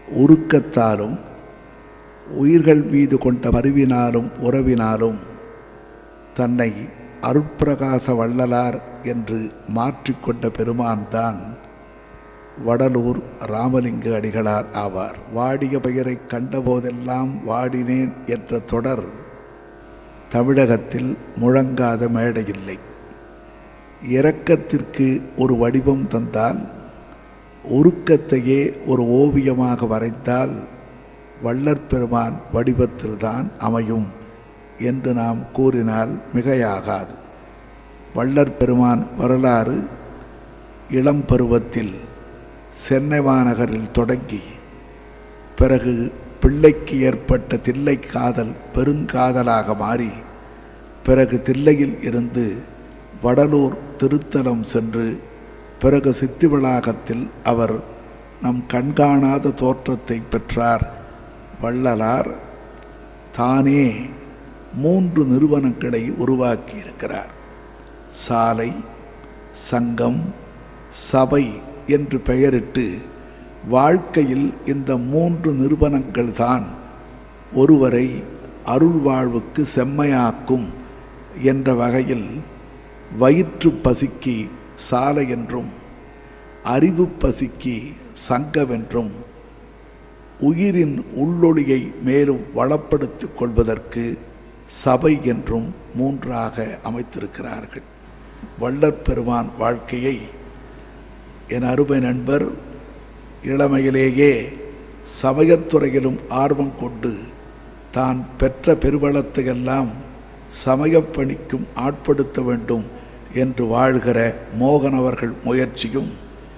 உருக்கத்தாலும் உயிர்கள் மீது கொண்ட பரிவினாலும் உறவினாலும் தன்னை அருட்பிரகாச வள்ளலார் என்று மாற்றிக்கொண்ட பெருமான்தான் வடலூர் ராமலிங்க அடிகளார் ஆவார் வாடிய பெயரை கண்டபோதெல்லாம் வாடினேன் என்ற தொடர் தமிழகத்தில் முழங்காத மேடையில்லை இரக்கத்திற்கு ஒரு வடிவம் தந்தால் உருக்கத்தையே ஒரு ஓவியமாக வரைந்தால் வள்ளற் பெருமான் வடிவத்தில்தான் அமையும் என்று நாம் கூறினால் மிகையாகாது வள்ளற் பெருமான் வரலாறு இளம் பருவத்தில் சென்னை மாநகரில் தொடங்கி பிறகு பிள்ளைக்கு ஏற்பட்ட தில்லை காதல் பெருங்காதலாக மாறி பிறகு தில்லையில் இருந்து வடலூர் திருத்தலம் சென்று பிறகு சித்திவிளாகத்தில் அவர் நம் கண்காணாத தோற்றத்தை பெற்றார் வள்ளலார் தானே மூன்று நிறுவனங்களை உருவாக்கி இருக்கிறார் சாலை சங்கம் சபை என்று பெயரிட்டு வாழ்க்கையில் இந்த மூன்று நிறுவனங்கள் தான் ஒருவரை அருள் வாழ்வுக்கு செம்மையாக்கும் என்ற வகையில் வயிற்று பசிக்கு சாலை என்றும் அறிவு பசிக்கு சங்கமென்றும் உயிரின் உள்ளொளியை மேலும் வளப்படுத்திக் கொள்வதற்கு சபை என்றும் மூன்றாக அமைத்திருக்கிறார்கள் வள்ளற் பெருமான் வாழ்க்கையை என் அருமை நண்பர் இளமையிலேயே சமயத்துறையிலும் ஆர்வம் கொண்டு தான் பெற்ற பெருவளத்தை எல்லாம் சமயப் பணிக்கும் ஆட்படுத்த வேண்டும் என்று வாழ்கிற மோகன் அவர்கள் முயற்சியும்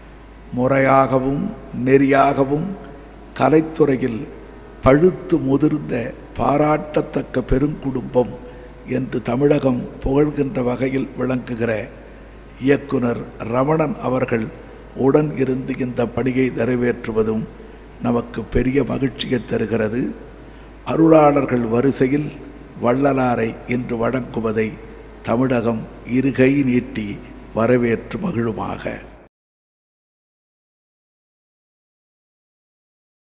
முறையாகவும் நெறியாகவும் கலைத்துறையில் பழுத்து முதிர்ந்த பாராட்டத்தக்க பெருங்குடும்பம் என்று தமிழகம் புகழ்கின்ற வகையில் விளங்குகிற இயக்குனர் ரமணன் அவர்கள் உடன் இருந்து இந்த பணியை நிறைவேற்றுவதும் நமக்கு பெரிய மகிழ்ச்சியை தருகிறது அருளாளர்கள் வரிசையில் வள்ளலாரை இன்று வழங்குவதை தமிழகம் இருகை நீட்டி வரவேற்று மகிழுமாக